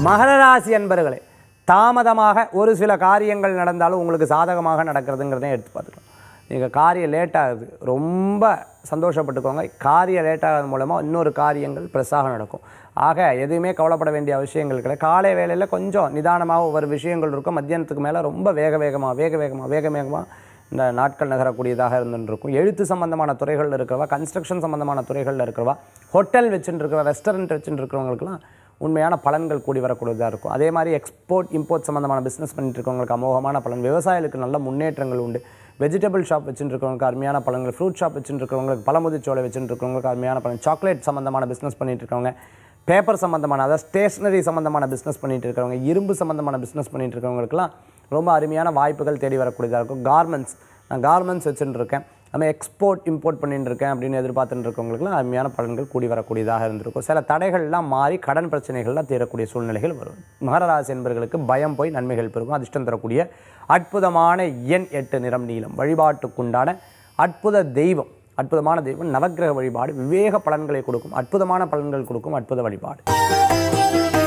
மகர ராசி அன்பர்களே தாமதமாக ஒரு சில காரியங்கள் நடந்தாலும் உங்களுக்கு சாதகமாக நடக்கிறதுங்கிறதையும் எடுத்து பார்த்துக்கலாம் நீங்கள் காரியம் லேட் ஆகுது ரொம்ப சந்தோஷப்பட்டுக்கோங்க காரியம் லேட் ஆகிறது மூலமாக இன்னொரு காரியங்கள் ப்ரெஸ்ஸாக நடக்கும் ஆக எதுவுமே கவலைப்பட வேண்டிய அவசியங்கள் கிடையாது காலை வேளையில் கொஞ்சம் நிதானமாக ஒவ்வொரு விஷயங்கள் இருக்கும் மத்தியானத்துக்கு மேலே ரொம்ப வேக வேகமாக வேக வேகமாக வேக வேகமாக இந்த நாட்கள் நகரக்கூடியதாக இருந்துட்டு இருக்கும் எழுத்து சம்பந்தமான துறைகளில் இருக்கிறவா கன்ஸ்ட்ரக்ஷன் சம்பந்தமான துறைகளில் இருக்கிறவா ஹோட்டல் வச்சுட்டு இருக்கிறவா ரெஸ்டாரண்ட் வச்சுட்டு இருக்கிறவங்களுக்குலாம் உண்மையான பலன்கள் கூடி வரக்கூடியதாக இருக்கும் அதே மாதிரி எக்ஸ்போர்ட் இம்போர்ட் சம்மந்தமான பிஸ்னஸ் பண்ணிட்டு இருக்கவங்களுக்கு அமோகமான பலன் விவசாயிகளுக்கு நல்ல முன்னேற்றங்கள் உண்டு வெஜிடபிள் ஷாப் வச்சுட்டு இருக்கிறவங்களுக்கு அருமையான பலன்கள் ஃப்ரூட் ஷாப் வச்சுட்டு இருக்கிறவங்களுக்கு பழமுதிர்ச்சோலை வச்சுட்டு இருக்கிறவங்களுக்கு அருமையான பலன் சாக்லேட் சம்மந்தமான பிஸ்னஸ் பண்ணிட்டு இருக்கவங்க பேப்பர் சம்மந்தமான அதாவது ஸ்டேஷ்னரி சம்மந்தமான பிஸ்னஸ் பண்ணிட்டு இருக்கிறவங்க இரும்பு சம்மந்தமான பிஸ்னஸ் பண்ணிட்டு இருக்கிறவங்களுக்குலாம் ரொம்ப அருமையான வாய்ப்புகள் தேடி வரக்கூடியதாக இருக்கும் கார்மெண்ட்ஸ் நான் கார்மெண்ட்ஸ் வச்சுட்டு இருக்கேன் நம்ம எக்ஸ்போர்ட் இம்போர்ட் பண்ணிட்டு இருக்கேன் அப்படின்னு எதிர்பார்த்துட்டு இருக்கவங்களுக்குலாம் அருமையான பலன்கள் கூடி வரக்கூடியதாக இருந்திருக்கும் சில தடைகள்லாம் மாறி கடன் பிரச்சனைகள்லாம் தீரக்கூடிய சூழ்நிலைகள் வரும் மகர ராசி என்பவர்களுக்கு பயம் போய் நன்மைகள் பெருகும் அதிர்ஷ்டம் தரக்கூடிய அற்புதமான எண் எட்டு நிறம் நீளம் வழிபாட்டுக்குண்டான அற்புத தெய்வம் அற்புதமான தெய்வம் நவக்கிரக வழிபாடு விவேக பலன்களை கொடுக்கும் அற்புதமான பலன்கள் கொடுக்கும் அற்புத வழிபாடு